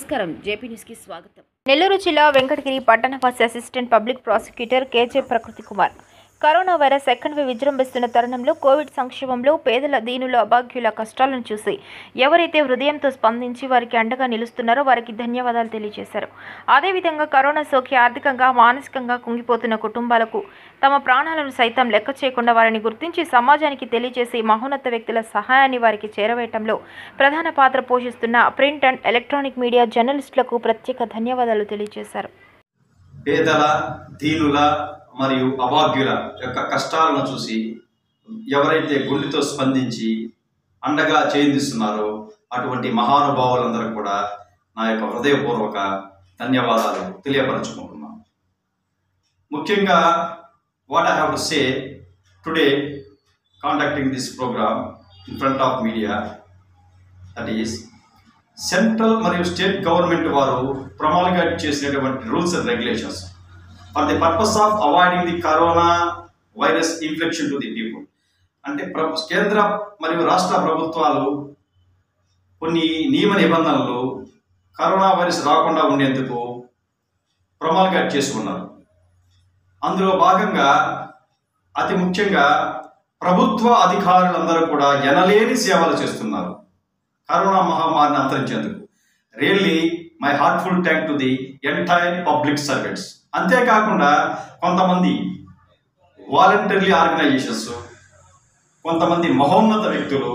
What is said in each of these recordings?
నమస్కారం జేపీ న్యూస్కి స్వాగతం నెల్లూరు జిల్లా వెంకటగిరి పట్టణవాసి assistant public prosecutor KJ Prakruthi Kumar corona virus second wave విజృంభిస్తున్న తరుణంలో కోవిడ్ సంక్షేమంలో పేదల దీనుల అభాగ్యుల కష్టాలను చూసి ఎవరైతే హృదయంతో స్పందించి వారికి అండగా నిలుస్తున్నారో వారికి ధన్యవాదాలు తెలియజేశారు అదేవిధంగా కరోనా సోకి ఆర్థికంగా మానసికంగా కుంగిపోతున్న కుటుంబాలకు తమ ప్రాణాలను సైతం లెక్క చేయకుండా వారిని గుర్తించి సమాజానికి తెలియజేసి మహోన్నత వ్యక్తుల సహాయాన్ని వారికి చేరవేయటంలో ప్రధాన పాత్ర పోషిస్తున్న ప్రింట్ అండ్ ఎలక్ట్రానిక్ మీడియా జర్నలిస్టులకు ప్రత్యేక ధన్యవాదాలు తెలియజేశారు పేదల దీనుల మరియు అభాగ్యుల యొక్క కష్టాలను చూసి ఎవరైతే గుండెతో స్పందించి అండగా చేయిందిస్తున్నారో అటువంటి మహానుభావులందరూ కూడా నా యొక్క హృదయపూర్వక ధన్యవాదాలు తెలియపరచుకుంటున్నాను ముఖ్యంగా what I have to say today conducting this programme in front of media that is central మరియు స్టేట్ గవర్నమెంట్ వారు ప్రమాల్గేట్ చేసినటువంటి rules and regulations for the purpose of avoiding the corona virus infection to the people అంటే ప్ర కేంద్ర మరియు రాష్ట్ర ప్రభుత్వాలు కొన్ని నియమ నిబంధనలు కరోనా వైరస్ రాకుండా ఉండేందుకు ప్రమాల్గేట్ చేసుకున్నారు అందులో భాగంగా అతి ముఖ్యంగా ప్రభుత్వ అధికారులందరూ కూడా ఎనలేని సేవలు చేస్తున్నారు కరోనా మహమ్మారిని అంతరించేందుకు really my heartful thank to the entire public servants అంతేకాకుండా కొంతమంది వాలంటరీ ఆర్గనైజేషన్స్ కొంతమంది మహోన్నత వ్యక్తులు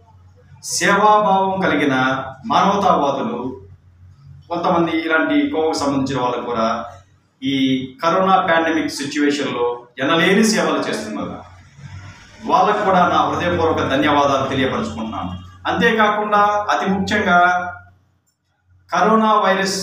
సేవాభావం కలిగిన మానవతావాదులు కొంతమంది ఇలాంటి కోవకు సంబంధించిన వాళ్ళు కూడా ఈ కరోనా పాండమిక్ సిచ్యువేషన్లో ఎనలేని సేవలు చేస్తున్నారు వాళ్ళకు కూడా నా హృదయపూర్వక ధన్యవాదాలు తెలియపరచుకుంటున్నాను అంతేకాకుండా అతి ముఖ్యంగా కరోనా వైరస్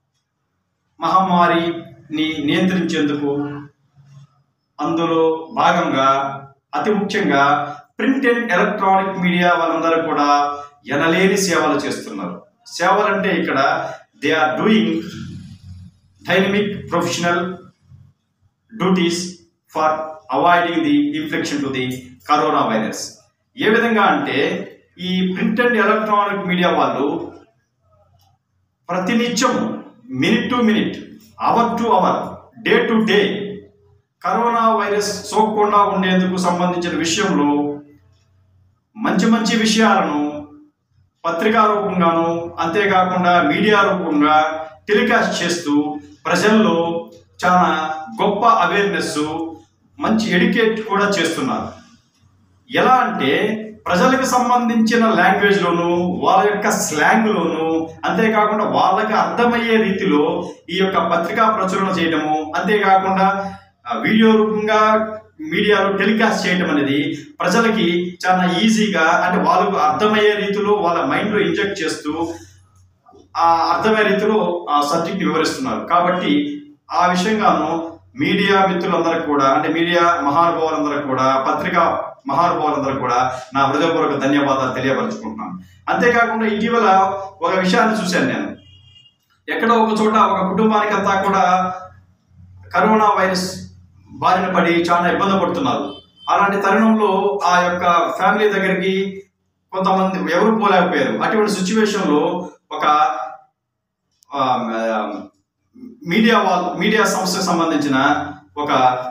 మహమ్మారిని నియంత్రించేందుకు అందులో భాగంగా అతి ముఖ్యంగా ప్రింట్ అండ్ ఎలక్ట్రానిక్ మీడియా వాళ్ళందరూ కూడా ఎనలేని సేవలు చేస్తున్నారు సేవలు అంటే ఇక్కడ they are doing dynamic professional duties for avoiding the infection to the corona virus ఏ విధంగా అంటే ఈ ప్రింట్ అండ్ ఎలక్ట్రానిక్ మీడియా వాళ్ళు ప్రతినిత్యం minute to minute hour to hour day to day corona virus సోకకుండా ఉండేందుకు సంబంధించిన విషయంలో మంచి మంచి విషయాలను పత్రికా రూపంగాను అంతేకాకుండా మీడియా రూపంగా టెలికాస్ట్ చేస్తూ ప్రజల్లో చాలా గొప్ప అవేర్నెస్ మంచి ఎడ్యుకేట్ కూడా చేస్తున్నారు ఎలా అంటే ప్రజలకు సంబంధించిన లాంగ్వేజ్లోను వాళ్ళ యొక్క స్లాంగ్లోను అంతేకాకుండా వాళ్ళకి అర్థమయ్యే రీతిలో ఈ యొక్క పత్రికా ప్రచురణ చేయడము అంతేకాకుండా ఆ, వీడియో రూపంగా మీడియాలో టెలికాస్ట్ చేయడం అనేది ప్రజలకి చాలా ఈజీగా అంటే వాళ్ళకు అర్థమయ్యే రీతిలో వాళ్ళ మైండ్లో ఇంజెక్ట్ చేస్తూ ఆ అర్థమయ్యే రీతిలో ఆ సబ్జెక్ట్ వివరిస్తున్నారు కాబట్టి ఆ విషయంగాను మీడియా మిత్రులందరూ కూడా అంటే మీడియా మహానుభావులందరూ కూడా పత్రికా మహానుభావులందరూ కూడా నా హృదయపూర్వక ధన్యవాదాలు తెలియపరచుకుంటున్నాను అంతేకాకుండా ఇటీవల ఒక విషయాన్ని చూశాను నేను ఎక్కడో ఒక చోట ఒక కుటుంబానికి అంతా కూడా కరోనా వైరస్ బారిన పడి చాలా ఇబ్బంది పడుతున్నారు అలాంటి తరుణంలో ఆ యొక్క ఫ్యామిలీ దగ్గరికి కొంతమంది ఎవరు పోలేకపోయారు అటువంటి సిచ్యువేషన్లో ఒక ఆ, ఆ, మీడియా వాళ్ళ మీడియా సంస్థకు సంబంధించిన ఒక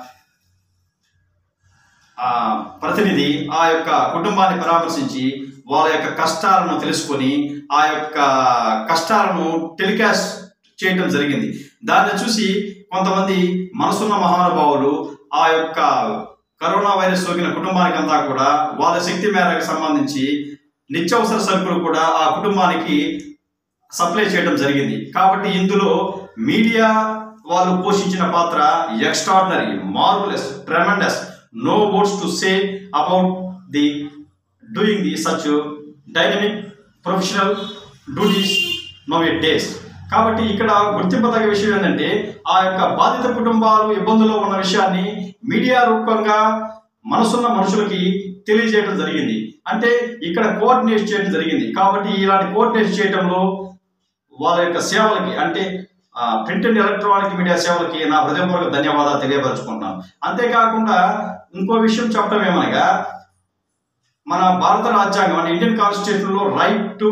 ఆ, ప్రతినిధి ఆ యొక్క కుటుంబాన్ని పరామర్శించి వాళ్ళ యొక్క కష్టాలను తెలుసుకొని ఆ యొక్క కష్టాలను టెలికాస్ట్ చేయడం జరిగింది దాన్ని చూసి కొంతమంది మనసున్న మహానుభావులు ఆ యొక్క కరోనా వైరస్ సోకిన కుటుంబానికి అంతా కూడా వాళ్ళ శక్తి మేరకు సంబంధించి నిత్యావసర సరుకులు కూడా ఆ కుటుంబానికి సప్లై చేయడం జరిగింది కాబట్టి ఇందులో మీడియా వాళ్ళు పోషించిన పాత్ర extraordinary marvellous tremendous no words to say about the doing the such dynamic professional duties nowadays కాబట్టి ఇక్కడ గుర్తింపదగ్గ విషయం ఏంటంటే ఆ యొక్క బాధిత కుటుంబాలు ఇబ్బందుల్లో ఉన్న విషయాన్ని మీడియా రూపంగా మనసున్న మనుషులకి తెలియజేయడం జరిగింది అంటే ఇక్కడ కోఆర్డినేట్ చేయడం జరిగింది కాబట్టి ఇలాంటి కోఆర్డినేట్ చేయడంలో వాళ్ళ యొక్క సేవలకి అంటే ప్రింట్ అండ్ ఎలక్ట్రానిక్ మీడియా సేవలకి నా హృదయపూర్వక ధన్యవాదాలు తెలియపరచుకుంటున్నాను అంతేకాకుండా ఇంకో విషయం చెప్పడం ఏమనగా మన భారత రాజ్యాంగం అంటే ఇండియన్ కాన్స్టిట్యూషన్లో right to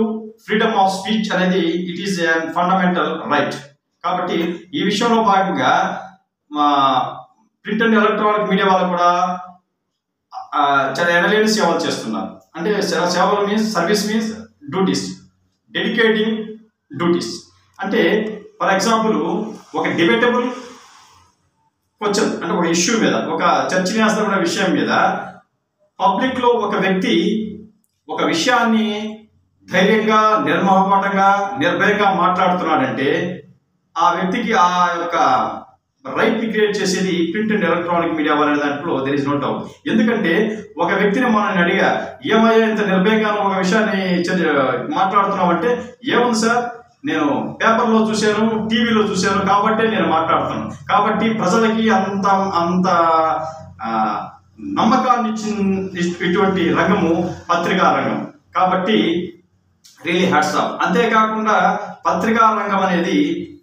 freedom of speech అనేది ఇట్ ఈస్ ఫండమెంటల్ రైట్ కాబట్టి ఈ విషయంలో భాగంగా మా ప్రింట్ అండ్ ఎలక్ట్రానిక్ మీడియా వాళ్ళు కూడా ఆ, చాలా ఎనలేని సేవలు చేస్తున్నారు అంటే సే- సేవలు means service means duties dedicating duties అంటే ఫర్ ఎగ్జాంపుల్ ఒక డిబేటబుల్ క్వశ్చన్ అంటే ఒక ఇష్యూ మీద ఒక చర్చనీయాస్పదమైన విషయం మీద పబ్లిక్ లో ఒక వ్యక్తి ఒక విషయాన్ని ధైర్యంగా నిర్మహమాటంగా నిర్భయంగా మాట్లాడుతున్నాడంటే ఆ వ్యక్తికి ఆ యొక్క రైట్ ని క్రియేట్ చేసేది ప్రింట్ అండ్ ఎలక్ట్రానిక్ మీడియా అనే దాంట్లో దెర్ ఇస్ నో డౌట్ ఎందుకంటే ఒక వ్యక్తిని మనం అడిగా ఏమయ్యా ఇంత నిర్భయంగా నువ్వు ఒక విషయాన్ని చ- మాట్లాడుతున్నావు అంటే ఏముంది సార్ నేను పేపర్లో చూశాను టీవీలో చూశాను కాబట్టి నేను మాట్లాడుతున్నాను కాబట్టి ప్రజలకి అంత అంత ఆ, నమ్మకాన్ని ఇచ్చిన ఇటువంటి రంగము పత్రికా రంగం కాబట్టి రియలీ హ్యాట్స్ ఆఫ్ అంతేకాకుండా పత్రికా రంగం అనేది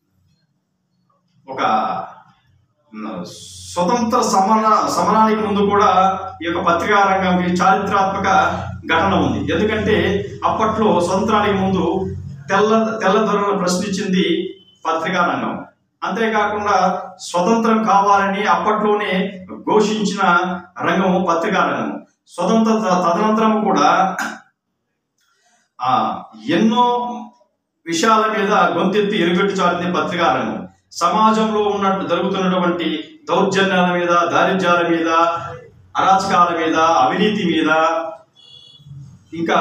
ఒక మ్, స్వతంత్ర సమర సమరానికి ముందు కూడా ఈ యొక్క పత్రికా రంగంకి చారిత్రాత్మక ఘటన ఉంది ఎందుకంటే అప్పట్లో స్వతంత్రానికి ముందు తెల్ల తెల్లదొరలను ప్రశ్నించింది పత్రికా రంగం అంతేకాకుండా స్వతంత్రం కావాలని అప్పట్లోనే ఘోషించిన రంగము పత్రికా రంగం స్వతంత్ర తదనంతరం కూడా ఆ ఎన్నో విషయాల మీద గొంతెత్తి ఎరుగట్టు చాటింది పత్రికా రంగం సమాజంలో ఉన్నట్టు జరుగుతున్నటువంటి దౌర్జన్యాల మీద దారిద్ర్యాల మీద అరాచకాల మీద అవినీతి మీద ఇంకా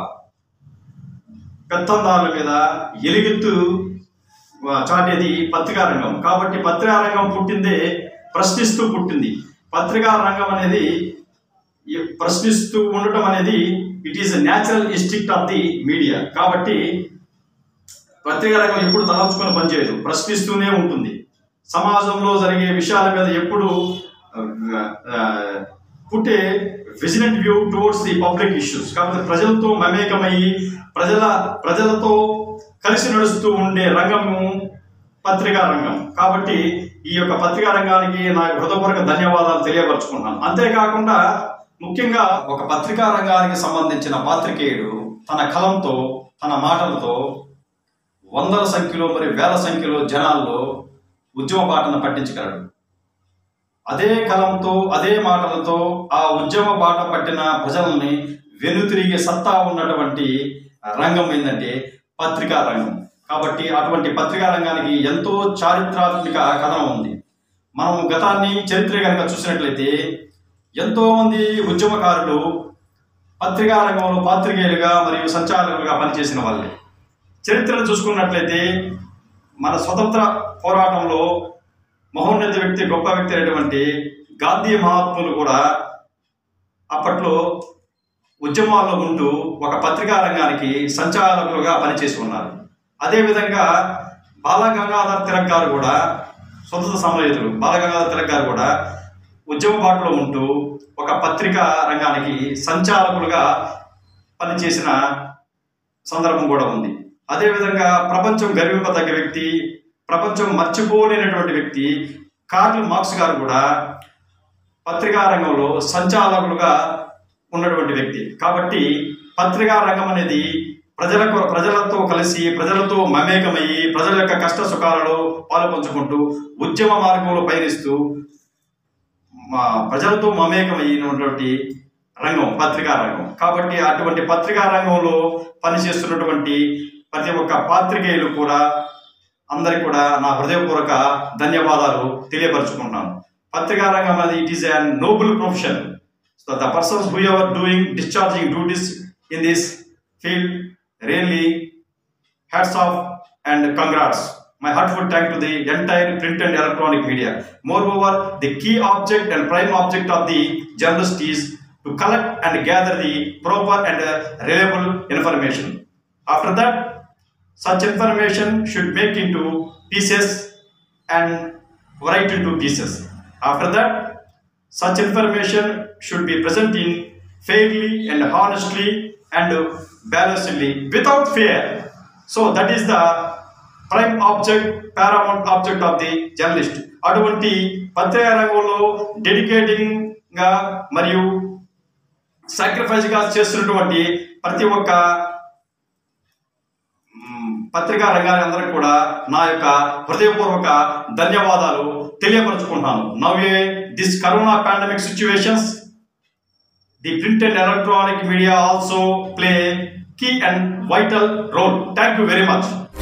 పెత్తందారుల మీద ఎలుగెత్తు ఆ, చాటేది పత్రికా రంగం కాబట్టి పత్రికా రంగం పుట్టిందే ప్రశ్నిస్తూ పుట్టింది పత్రికా రంగం అనేది ఈ ప్రశ్నిస్తూ ఉండటం అనేది it is natural instinct of the media కాబట్టి పత్రికా రంగం ఎప్పుడు తలంచుకొని పనిచేయదు ప్రశ్నిస్తూనే ఉంటుంది సమాజంలో జరిగే విషయాల మీద ఎప్పుడు పుట్టే vigilant view towards the public issues కాబట్టి ప్రజలతో మమేకమయ్యి ప్రజల ప్రజలతో కలిసి నడుస్తూ ఉండే రంగము పత్రికా రంగం కాబట్టి ఈ యొక్క పత్రికా రంగానికి నా హృదయపూర్వక ధన్యవాదాలు తెలియపరచుకుంటున్నాను అంతేకాకుండా ముఖ్యంగా ఒక పత్రికా రంగానికి సంబంధించిన పాత్రికేయుడు తన కలంతో తన మాటలతో వందల సంఖ్యలో మరి వేల సంఖ్యలో జనాల్లో ఉద్యమ బాటను పట్టించగలడు అదే కలంతో అదే మాటలతో ఆ ఉద్యమ బాట పట్టిన ప్రజల్ని వెనుతిరిగే సత్తా ఉన్నటువంటి రంగం ఏంటంటే పత్రికా రంగం కాబట్టి అటువంటి పత్రికా రంగానికి ఎంతో చారిత్రాత్మక కథనం ఉంది మనం గతాన్ని చరిత్ర కనుక చూసినట్లయితే ఎంతో మంది ఉద్యమకారులు పత్రికా రంగంలో పాత్రికేయులుగా మరియు సంచాలకులుగా పనిచేసిన వాళ్ళే చరిత్రను చూసుకున్నట్లయితే మన స్వతంత్ర పోరాటంలో మహోన్నత వ్యక్తి గొప్ప వ్యక్తి అయినటువంటి గాంధీ మహాత్ములు కూడా అప్పట్లో ఉద్యమాల్లో ఉంటూ ఒక పత్రికా రంగానికి సంచాలకులుగా పనిచేసి ఉన్నారు అదేవిధంగా బాలగంగాధర్ తిలక్ గారు కూడా స్వతంత్ర సమరయోధులు బాలగంగాధర్ తిలక్ గారు కూడా ఉద్యమ బాటలో ఉంటూ ఒక పత్రికా రంగానికి సంచాలకులుగా పనిచేసిన సందర్భం కూడా ఉంది అదేవిధంగా ప్రపంచం గర్వింపదగ్గ వ్యక్తి ప్రపంచం మర్చిపోలేనటువంటి వ్యక్తి కార్ల్ మార్క్స్ గారు కూడా పత్రికా రంగంలో సంచాలకులుగా ఉన్నటువంటి వ్యక్తి కాబట్టి పత్రికా రంగం అనేది ప్రజలకు ప్రజలతో కలిసి ప్రజలతో మమేకమయ్యి ప్రజల యొక్క కష్ట సుఖాలలో పాలు పంచుకుంటూ ఉద్యమ మార్గంలో పయనిస్తూ మా ప్రజలతో మమేకమైనటువంటి రంగం పత్రికా రంగం కాబట్టి అటువంటి పత్రికా రంగంలో పనిచేస్తున్నటువంటి ప్రతి ఒక్క పాత్రికేయులు కూడా అందరికి కూడా నా హృదయపూర్వక ధన్యవాదాలు తెలియపరచుకుంటున్నాను పత్రికా రంగం అనేది it is a noble profession so the persons who ever doing discharging duties in this field really hats off and congrats My heartfelt thank to the entire print and electronic media. Moreover, the key object and prime object of the journalist is to collect and gather the proper and uh, reliable information. After that, such information should make into pieces and write into pieces. After that, such information should be present in fairly and honestly and balancedly without fear. So that is the prime object paramount object of the journalist అటువంటి పత్రికా రంగంలో dedicating గా మరియు sacrifice గా చేస్తున్నటువంటి ప్రతి ఒక్క పత్రికా రంగానికి అందరికి కూడా నా యొక్క హృదయపూర్వక ధన్యవాదాలు తెలియపరచుకుంటాను now a this corona pandemic situations the print and electronic media also play key and vital role thank you very much